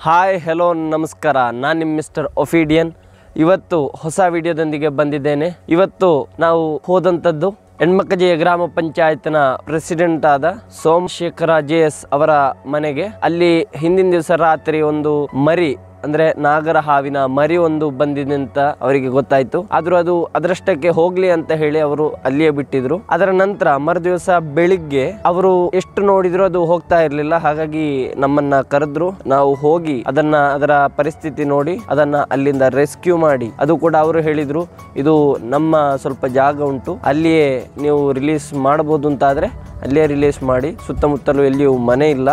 hi hello ನಮಸ್ಕಾರ ನಾನು ನಿಮ್ಮ ಮಿಸ್ಟರ್ ಒಫಿಡಿಯನ್ ಇವತ್ತು ಹೊಸ ವಿಡಿಯೋದೊಂದಿಗೆ ಬಂದಿದ್ದೇನೆ ಇವತ್ತು ನಾವು ಹೋದಂಥದ್ದು ಹೆಣ್ಮಕ್ಕಜೆಯ ಗ್ರಾಮ ಪಂಚಾಯತ್ನ ಪ್ರೆಸಿಡೆಂಟ್ ಆದ ಸೋಮಶೇಖರ ಜೆ ಎಸ್ ಅವರ ಮನೆಗೆ ಅಲ್ಲಿ ಹಿಂದಿನ ದಿವಸ ರಾತ್ರಿ ಒಂದು ಮರಿ ಅಂದ್ರೆ ನಾಗರ ಹಾವಿನ ಮರಿ ಒಂದು ಬಂದಿದೆ ಅಂತ ಅವರಿಗೆ ಗೊತ್ತಾಯ್ತು ಆದ್ರೂ ಅದು ಅದರಷ್ಟಕ್ಕೆ ಹೋಗ್ಲಿ ಅಂತ ಹೇಳಿ ಅವರು ಅಲ್ಲಿಯೇ ಬಿಟ್ಟಿದ್ರು ಅದರ ನಂತರ ಮರುದಿವಸ ಬೆಳಿಗ್ಗೆ ಅವರು ಎಷ್ಟು ನೋಡಿದ್ರು ಅದು ಹೋಗ್ತಾ ಇರ್ಲಿಲ್ಲ ಹಾಗಾಗಿ ನಮ್ಮನ್ನ ಕರೆದ್ರು ನಾವು ಹೋಗಿ ಅದನ್ನ ಅದರ ಪರಿಸ್ಥಿತಿ ನೋಡಿ ಅದನ್ನ ಅಲ್ಲಿಂದ ರೆಸ್ಕ್ಯೂ ಮಾಡಿ ಅದು ಕೂಡ ಅವರು ಹೇಳಿದ್ರು ಇದು ನಮ್ಮ ಸ್ವಲ್ಪ ಜಾಗ ಉಂಟು ಅಲ್ಲಿಯೇ ನೀವು ರಿಲೀಸ್ ಮಾಡಬಹುದು ಅಂತ ಆದ್ರೆ ಅಲ್ಲಿಯೇ ರಿಲೀಸ್ ಮಾಡಿ ಸುತ್ತಮುತ್ತಲು ಎಲ್ಲಿಯೂ ಮನೆ ಇಲ್ಲ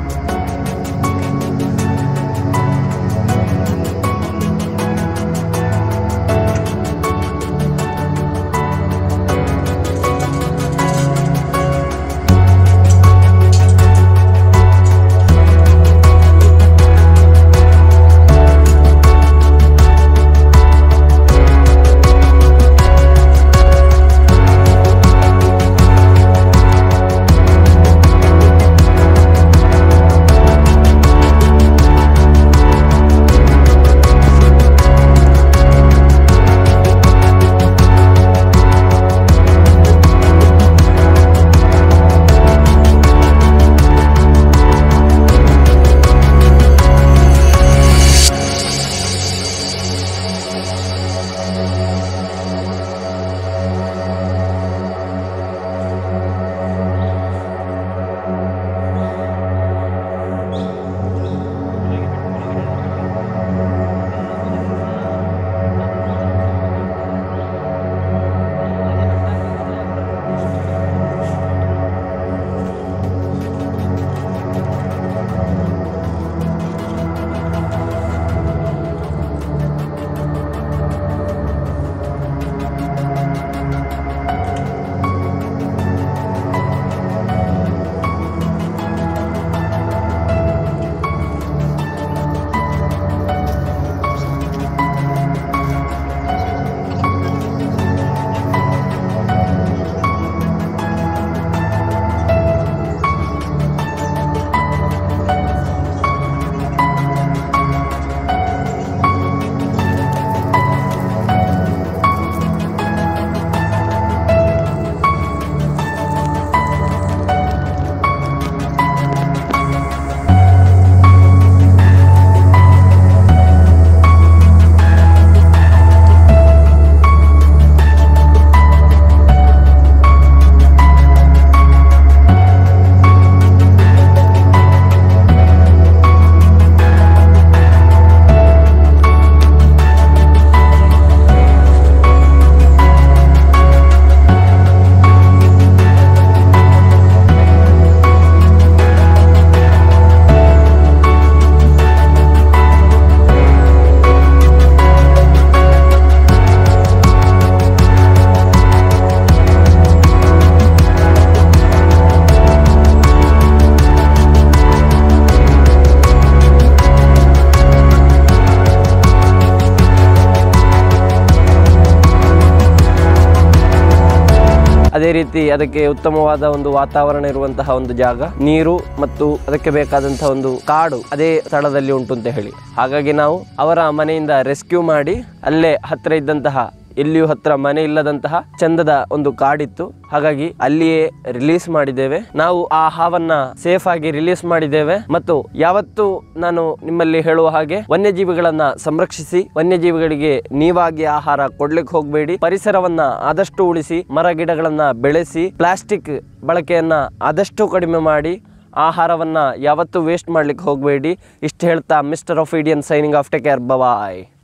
ಅದೇ ರೀತಿ ಅದಕ್ಕೆ ಉತ್ತಮವಾದ ಒಂದು ವಾತಾವರಣ ಇರುವಂತಹ ಒಂದು ಜಾಗ ನೀರು ಮತ್ತು ಅದಕ್ಕೆ ಬೇಕಾದಂತಹ ಒಂದು ಕಾಡು ಅದೇ ಸ್ಥಳದಲ್ಲಿ ಉಂಟು ಅಂತ ಹೇಳಿ ಹಾಗಾಗಿ ನಾವು ಅವರ ಮನೆಯಿಂದ ರೆಸ್ಕ್ಯೂ ಮಾಡಿ ಅಲ್ಲೇ ಹತ್ರ ಇದ್ದಂತಹ ಎಲ್ಲಿಯೂ ಹತ್ರ ಮನೆ ಇಲ್ಲದಂತಹ ಚಂದದ ಒಂದು ಕಾಡಿತ್ತು ಹಾಗಾಗಿ ಅಲ್ಲಿಯೇ ರಿಲೀಸ್ ಮಾಡಿದ್ದೇವೆ ನಾವು ಆ ಹಾವನ್ನ ಸೇಫ್ ಆಗಿ ರಿಲೀಸ್ ಮಾಡಿದ್ದೇವೆ ಮತ್ತು ಯಾವತ್ತು ನಾನು ನಿಮ್ಮಲ್ಲಿ ಹೇಳುವ ಹಾಗೆ ವನ್ಯಜೀವಿಗಳನ್ನ ಸಂರಕ್ಷಿಸಿ ವನ್ಯಜೀವಿಗಳಿಗೆ ನೀವಾಗಿ ಆಹಾರ ಕೊಡ್ಲಿಕ್ಕೆ ಹೋಗಬೇಡಿ ಪರಿಸರವನ್ನ ಆದಷ್ಟು ಉಳಿಸಿ ಮರ ಗಿಡಗಳನ್ನ ಬೆಳೆಸಿ ಪ್ಲಾಸ್ಟಿಕ್ ಬಳಕೆಯನ್ನ ಆದಷ್ಟು ಕಡಿಮೆ ಮಾಡಿ ಆಹಾರವನ್ನ ಯಾವತ್ತೂ ವೇಸ್ಟ್ ಮಾಡ್ಲಿಕ್ಕೆ ಹೋಗಬೇಡಿ ಇಷ್ಟು ಹೇಳ್ತಾ mister of Indian signing off take care bye